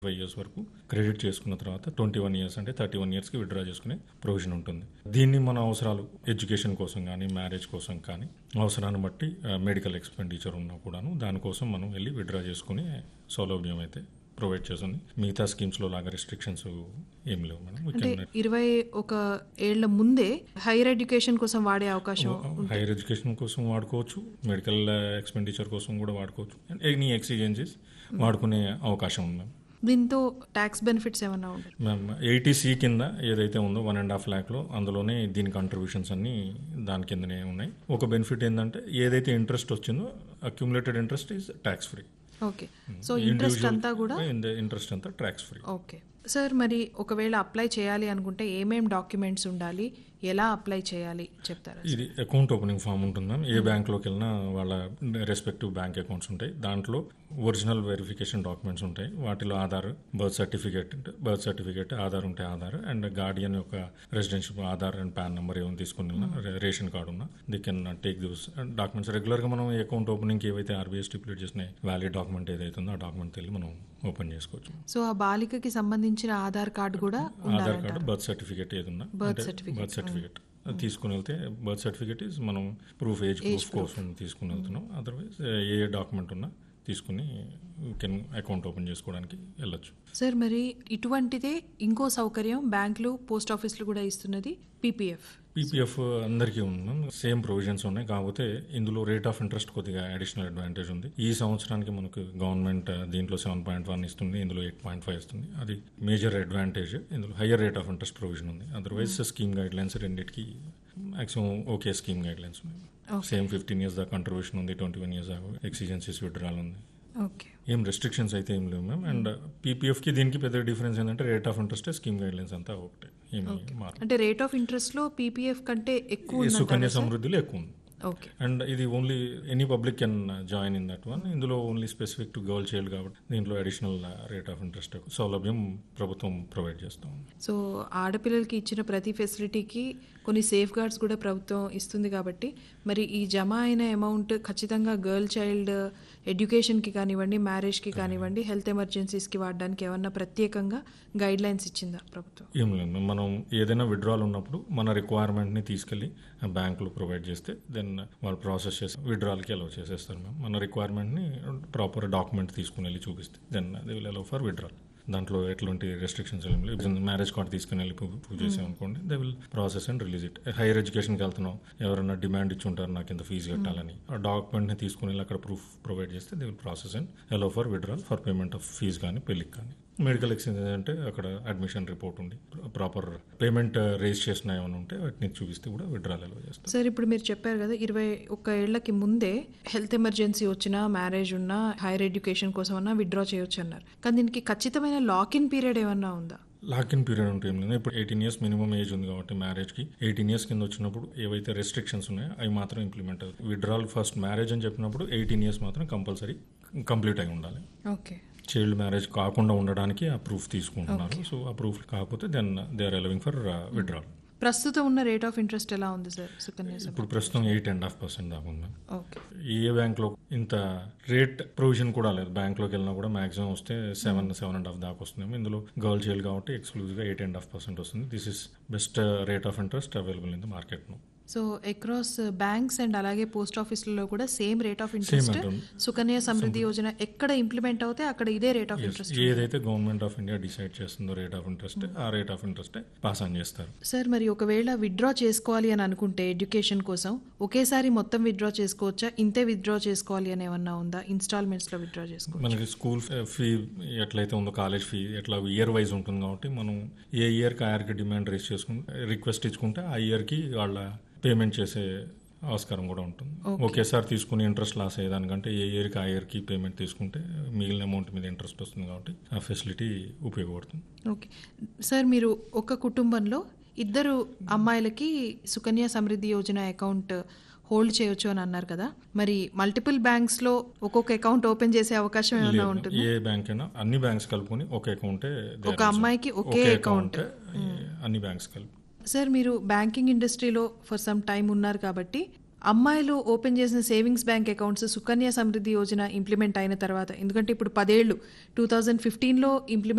Five years వరకు credit చేసుకున్న తర్వాత ట్వంటీ వన్ ఇయర్స్ అంటే థర్టీ వన్ ఇయర్స్కి విత్డ్రా చేసుకునే ప్రొవిజన్ ఉంటుంది దీన్ని మన అవసరాలు ఎడ్యుకేషన్ కోసం కానీ మ్యారేజ్ కోసం కానీ అవసరాన్ని బట్టి మెడికల్ ఎక్స్పెండిచర్ ఉన్నా కూడాను దానికోసం మనం వెళ్ళి విత్డ్రా చేసుకునే సౌలభ్యం అయితే ప్రొవైడ్ చేస్తుంది మిగతా స్కీమ్స్లో లాగా రెస్ట్రిక్షన్స్ ఏం లేవు మేడం We అంటే can- ఇరవై ఒక ఏళ్ల ముందే హైయర్ ఎడ్యుకేషన్ కోసం వాడే అవకాశం హైయర్ ఎడ్యుకేషన్ కోసం వాడుకోవచ్చు మెడికల్ ఎక్స్పెండిచర్ కోసం కూడా వాడుకోవచ్చు అండ్ ఎనీ ఎక్సిజెన్సీస్ వాడుకునే అవకాశం ఉంది దీంతో ట్యాక్స్ బెనిఫిట్స్ ఏమన్నా ఉంటాయి మ్యామ్ ఎయిటీ సి కింద ఏదైతే ఉందో వన్ అండ్ హాఫ్ ల్యాక్లో అందులోనే దీని కంట్రిబ్యూషన్స్ అన్ని దాని కిందనే ఉన్నాయి ఒక బెనిఫిట్ ఏంటంటే ఏదైతే ఇంట్రెస్ట్ వచ్చిందో accumulated interest is tax free okay so interest అంతా కూడా ఇంట్రెస్ట్ అంతా ట్యాక్స్ ఫ్రీ ఓకే సార్ మరి ఒకవేళ అప్లై చేయాలి అనుకుంటే ఏమేం డాక్యుమెంట్స్ ఉండాలి ఎలా అప్లై చేయాలి చెప్తారా ఇది అకౌంట్ ఓపెనింగ్ ఫామ్ ఉంటుంది మ్యామ్ ఏ బ్యాంక్లోకి వెళ్ళినా వాళ్ళ రెస్పెక్టివ్ బ్యాంక్ అకౌంట్స్ ఉంటాయి దాంట్లో ఒరిజినల్ వెరిఫికేషన్ డాక్యుమెంట్స్ ఉంటాయి వాటిలో Aadhaar birth certificate birth certificate Aadhaar ఉంటే ఆధార్ అండ్ గార్డియన్ యొక్క residential Aadhaar and PAN number ఏమైనా తీసుకుని ఉన్నా రే- రేషన్ కార్డు ఉన్నా the can take this documents రెగ్యులర్గా మనం అకౌంట్ ఓపెనింగ్కి ఏవైతే ఆర్బీఐ స్టిపులేట్ చేసిన వ్యాలిడ్ డాక్యుమెంట్ ఏదైతే ఉందో ఆ డాక్యుమెంట్ వెళ్ళి మనం ఓపెన్ చేసుకోవచ్చు సో ఆ బాలికకి సంబంధించిన ఆధార్ కార్డు కూడా ఆధార్ ఉండాలంట కార్డు బర్త్ సర్టిఫికేట్ ఏదన్నా Birth certificate. బర్త్ సర్టిఫికేట్ తీసుకుని వెళ్తే బర్త్ సర్టిఫికేట్ ఇస్ మనం ప్రూఫ్ ఏజ్ ప్రూఫ్ కోసం తీసుకుని వెళ్తున్నాం అదర్వైజ్ ఏ డాక్యుమెంట్ ఉన్నా తీసుకుని కెన్ అకౌంట్ ఓపెన్ చేసుకోవడానికి వెళ్ళొచ్చు సార్ మరి ఇటువంటిదే ఇంకో సౌకర్యం బ్యాంకులు పోస్ట్ ఆఫీసులు కూడా ఇస్తున్నది పీపీఎఫ్ పీపీఎఫ్ అందరికీ ఉన్నాం సేమ్ ప్రొవిజన్స్ ఉన్నాయి కాకపోతే ఇందులో రేట్ ఆఫ్ ఇంట్రెస్ట్ కొద్దిగా అడిషనల్ అడ్వాంటేజ్ ఉంది ఈ సంవత్సరానికి మనకు గవర్నమెంట్ దీంట్లో సెవెన్ పాయింట్ వన్ ఇస్తుంది ఇందులో ఎయిట్ పాయింట్ ఫైవ్ ఇస్తుంది అది మేజర్ అడ్వాంటేజ్ ఇందులో higher rate of interest provision ఉంది అదర్వైజ్ స్కీమ్ గైడ్ లైన్స్ రెండింటికి maximum okay scheme guidelines ఉన్నాయి సేమ్ ఫిఫ్టీన్ ఇయర్స్ దాకా కంట్రిబ్యూషన్ ఉంది ట్వంటీ వన్ ఇయర్స్ దాకా ఎక్సిజెన్సీస్ విడ్రాల్ ఉంది ఓకే ఏం రెస్ట్రిక్షన్స్ అయితే ఏం లేవు మ్యామ్ అండ్ పీపీఎఫ్కి దీనికి పెద్ద డిఫరెన్స్ ఏంటంటే rate of interest scheme guidelines అంతా ఒకటే ఏమి మారు అంటే రేట్ ఆఫ్ ఇంట్రెస్ట్ లో పీపీఎఫ్ కంటే ఎక్కువ ఈ సుకన్య ఉందంటారా సార్? సమృద్ధిలో ఎక్కువ ఉంది ఓకే అండ్ ఇది only any public can join in that one ఇందులో only specific to girl child కాబట్టి దీంట్లో అడిషనల్ రేట్ ఆఫ్ ఇంట్రెస్ట్ సౌలభ్యం ప్రభుత్వం ప్రొవైడ్ చేస్తాం సో ఆడపిల్లలకి ఇచ్చిన ప్రతి ఫెసిలిటీకి కొన్ని సేఫ్ గార్డ్స్ కూడా ప్రభుత్వం ఇస్తుంది కాబట్టి మరి ఈ జమ అయిన అమౌంట్ ఖచ్చితంగా గర్ల్ చైల్డ్ ఎడ్యుకేషన్కి కానివ్వండి మ్యారేజ్కి కానివ్వండి హెల్త్ ఎమర్జెన్సీస్కి వాడడానికి ఏమన్నా ప్రత్యేకంగా గైడ్ లైన్స్ ఇచ్చిందా ప్రభుత్వం ఏం లేదు మనం ఏదైనా విడ్రాల్ ఉన్నప్పుడు మన రిక్వైర్మెంట్ని తీసుకెళ్ళి బ్యాంకులో ప్రొవైడ్ చేస్తే దెన్ వాళ్ళు ప్రాసెస్ చేసి విడ్రాల్కి అలౌ చేసేస్తారు మేము మన రిక్వైర్మెంట్ని ప్రాపర్ డాక్యుమెంట్ తీసుకుని వెళ్ళి చూపిస్తే then they will allow for withdrawal దాంట్లో ఎటువంటి రెస్ట్రిక్షన్స్ ఏం లేవు మ్యారేజ్ కార్డ్ తీసుకుని వెళ్ళి ప్రూవ్ ప్రూవ్ చేసామనుకోండి they will process and release it higher ఎడ్యుకేషన్కి వెళ్తున్నాం ఎవరైనా డిమాండ్ ఇచ్చి ఉంటారు నాకు ఇంత ఫీజు కట్టాలని ఆ డాక్యుమెంట్ని తీసుకుని వెళ్ళి అక్కడ ప్రూఫ్ ప్రొవైడ్ చేస్తే they will process and allow for withdrawal for payment of fees కానీ పెళ్ళికి కానీ మెడికల్ ఎక్స్చేంజ్ అంటే అక్కడ అడ్మిషన్ రిపోర్ట్ ఉండి ప్రాపర్ పేమెంట్ రేస్ చేసిన ఏమైనా ఉంటే వాటిని చూపిస్తే కూడా విడ్రాల్ అలౌ చేస్తాం సార్ ఇప్పుడు మీరు చెప్పారు కదా ఇరవై ఒక్క ఏళ్లకి ముందే హెల్త్ ఎమర్జెన్సీ వచ్చినా మ్యారేజ్ ఉన్నా హైయర్ ఎడ్యుకేషన్ కోసం అన్నా విత్డ్రా చేయొచ్చు అన్నారు కానీ దీనికి ఖచ్చితమైన లాక్ ఇన్ పీరియడ్ ఏమన్నా ఉందా లాక్ ఇన్ పీరియడ్ ఉంటే ఏం లేదు ఇప్పుడు ఎయిటీన్ ఇయర్స్ మినిమం ఏజ్ ఉంది కాబట్టి మ్యారేజ్కి ఎయిటీన్ ఇయర్స్ కింద వచ్చినప్పుడు ఏవైతే రెస్ట్రిక్షన్స్ ఉన్నాయో అవి మాత్రం ఇంప్లిమెంట్ అవుతాయి విడ్రాల్ ఫస్ట్ మ్యారేజ్ అని చెప్పినప్పుడు ఎయిటీన్ ఇయర్స్ మాత్రం కంపల్సరీ కంప్లీట్ అయి ఉండాలి ఓకే చైల్డ్ మ్యారేజ్ కాకుండా ఉండడానికి ఆ ప్రూఫ్ తీసుకుంటున్నారు సో ఆ ప్రూఫ్ కాకపోతే then they are allowing for withdrawal ప్రస్తుతం ఉన్న రేట్ ఆఫ్ ఇంట్రెస్ట్ ఎలా ఉంది సార్ సుకన్య సమృద్ధి? ఇప్పుడు ప్రస్తుతం ఎయిట్ అండ్ హాఫ్ పర్సెంట్ దాకా ఉంది ఓకే ఏ బ్యాంక్లో ఇంత రేట్ ప్రొవిజన్ కూడా లేదు బ్యాంక్లోకి వెళ్ళినా కూడా మాక్సిమం వస్తే సెవెన్ సెవెన్ అండ్ హాఫ్ దాకా వస్తుంది ఇందులో గర్ల్ చైల్డ్ కాబట్టి ఎక్స్క్లూజివ్గా ఎయిట్ అండ్ హాఫ్ పర్సెంట్ వస్తుంది this is best rate of interest available in the market no so across banks and అలాగే పోస్ట్ ఆఫీసులలో కూడా సేమ్ రేట్ ఆఫ్ ఇంట్రెస్ట్ ఉంటుంది. సుకన్య సమృద్ధి యోజన ఎక్కడ ఇంప్లిమెంట్ అవుతే అక్కడ ఇదే రేట్ ఆఫ్ ఇంట్రెస్ట్ ఏదైతే గవర్నమెంట్ ఆఫ్ ఇండియా డిసైడ్ చేస్తుందో రేట్ ఆఫ్ ఇంట్రెస్ట్ ఆ rate of interest pass on చేస్తారు సార్ మరి ఒకవేళ విత్డ్రా చేసుకోవాలి అని అనుకుంటే ఎడ్యుకేషన్ కోసం ఒకేసారి మొత్తం విత్డ్రా చేసుకోవచ్చా ఇంతే విత్డ్రా చేసుకోవాలి అని ఏమన్నా ఉందా ఇన్స్టాల్మెంట్స్ లో విత్డ్రా చేసుకోవచ్చు మనకి స్కూల్ ఫీ ఎట్లయితే ఉందో కాలేజ్ ఫీ ఎట్లా ఇయర్ వైజ్ ఉంటుంది కాబట్టి మనం ఏ ఇయర్కి ఆ ఇయర్కి డిమాండ్ రేస్ చేసుకుంటే రిక్వెస్ట్ ఇచ్చుకుంటే ఆ ఇయర్కి వాళ్ళ పేమెంట్ చేసే ఆస్కారం కూడా ఉంటుంది ఒకేసారి తీసుకుని ఇంట్రెస్ట్ లాస్ అయ్యేదానికంటే ఏ ఇయర్కి ఆ ఇయర్కి పేమెంట్ తీసుకుంటే మిగిలిన అమౌంట్ మీద ఇంట్రెస్ట్ వస్తుంది కాబట్టి ఆ ఫెసిలిటీ ఉపయోగపడుతుంది ఓకే సార్ మీరు ఒక కుటుంబంలో ఇద్దరు అమ్మాయిలకి సుకన్య సమృద్ధి యోజన అకౌంట్ హోల్డ్ చేయొచ్చు అని అన్నారు కదా మరి మల్టిపుల్ బ్యాంక్స్ లో ఒక్కొక్క అకౌంట్ ఓపెన్ చేసే అవకాశం ఏమైనా ఉంటుంది ఏ బ్యాంక్ అయినా అన్ని బ్యాంక్స్ కలుపుకొని ఒక అకౌంటే ఒక అమ్మాయికి ఒకే అకౌంట్ అన్ని బ్యాంక్స్ కలుపు సార్ మీరు బ్యాంకింగ్ ఇండస్ట్రీలో ఫర్ సమ్ టైం ఉన్నారు కాబట్టి అమ్మాయిలు ఓపెన్ చేసిన savings bank accounts Sukanya Samriddhi Yojana implement అయిన తర్వాత ఎందుకంటే ఇప్పుడు పదేళ్ళు టూ థౌజండ్ ఫిఫ్టీన్లో ఇంప్లిమెంట్